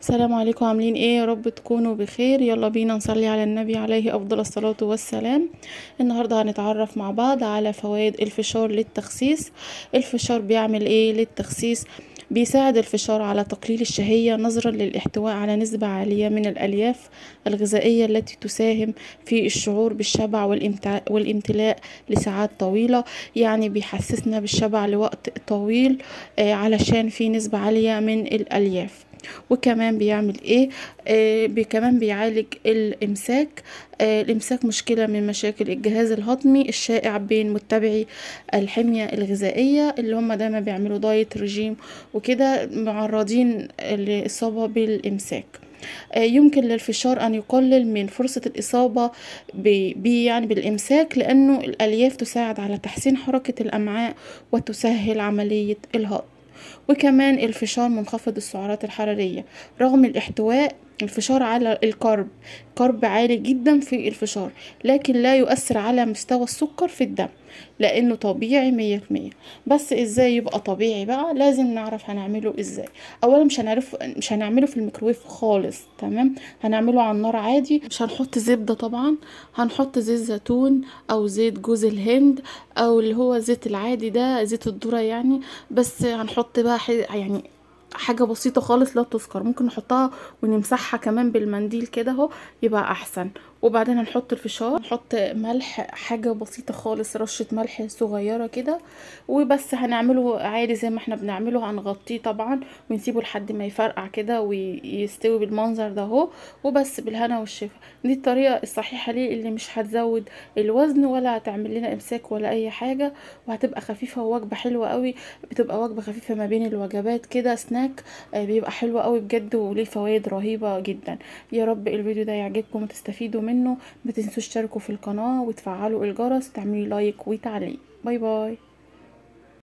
السلام عليكم عاملين ايه يا رب تكونوا بخير يلا بينا نصلي على النبي عليه افضل الصلاة والسلام النهاردة هنتعرف مع بعض على فوائد الفشار للتخسيس الفشار بيعمل ايه للتخسيس بيساعد الفشار على تقليل الشهية نظرا للاحتواء على نسبة عالية من الألياف الغذائية التي تساهم في الشعور بالشبع والامتلاء لساعات طويلة يعني بيحسسنا بالشبع لوقت طويل آه علشان في نسبة عالية من الألياف وكمان بيعمل ايه آه بي كمان بيعالج الامساك آه الامساك مشكلة من مشاكل الجهاز الهضمي الشائع بين متبعي الحمية الغذائية اللي هم دايما بيعملوا دايت رجيم وكده معرضين للإصابة بالامساك يمكن للفشار أن يقلل من فرصة الإصابة بي يعني بالإمساك لأنه الألياف تساعد على تحسين حركة الأمعاء وتسهل عملية الهضم وكمان الفشار منخفض السعرات الحرارية رغم الاحتواء الفشار على الكرب كرب عالي جدا في الفشار لكن لا يؤثر على مستوى السكر في الدم لانه طبيعي مية في مية بس ازاي يبقى طبيعي بقى لازم نعرف هنعمله ازاي اولا مش هنعرف مش هنعمله في الميكروويف خالص تمام هنعمله على النار عادي مش هنحط زبدة طبعا هنحط زيت زيتون او زيت جوز الهند او اللي هو زيت العادي ده زيت الذرة يعني بس هنحط بقى يعني حاجة بسيطة خالص لا تذكر ممكن نحطها ونمسحها كمان بالمنديل كده اهو يبقى احسن وبعدين هنحط الفشار نحط ملح حاجة بسيطة خالص رشة ملح صغيرة كده وبس هنعمله عادي زي ما احنا بنعمله هنغطيه طبعا ونسيبه لحد ما يفرقع كده ويستوي بالمنظر ده اهو وبس بالهنا والشفا دي الطريقة الصحيحة ليه اللي مش هتزود الوزن ولا هتعمل لنا امساك ولا اي حاجة وهتبقى خفيفة ووجبة حلوة قوي بتبقى وجبة خفيفة ما بين الوجبات كده سناك بيبقى حلو قوي بجد وليه فوائد رهيبة جدا يا رب الفيديو ده يعجبكم وتستفيدوا منه منه ما تنسوش تشتركوا في القناة وتفعلوا الجرس وتعملوا لايك وتعليق باي باي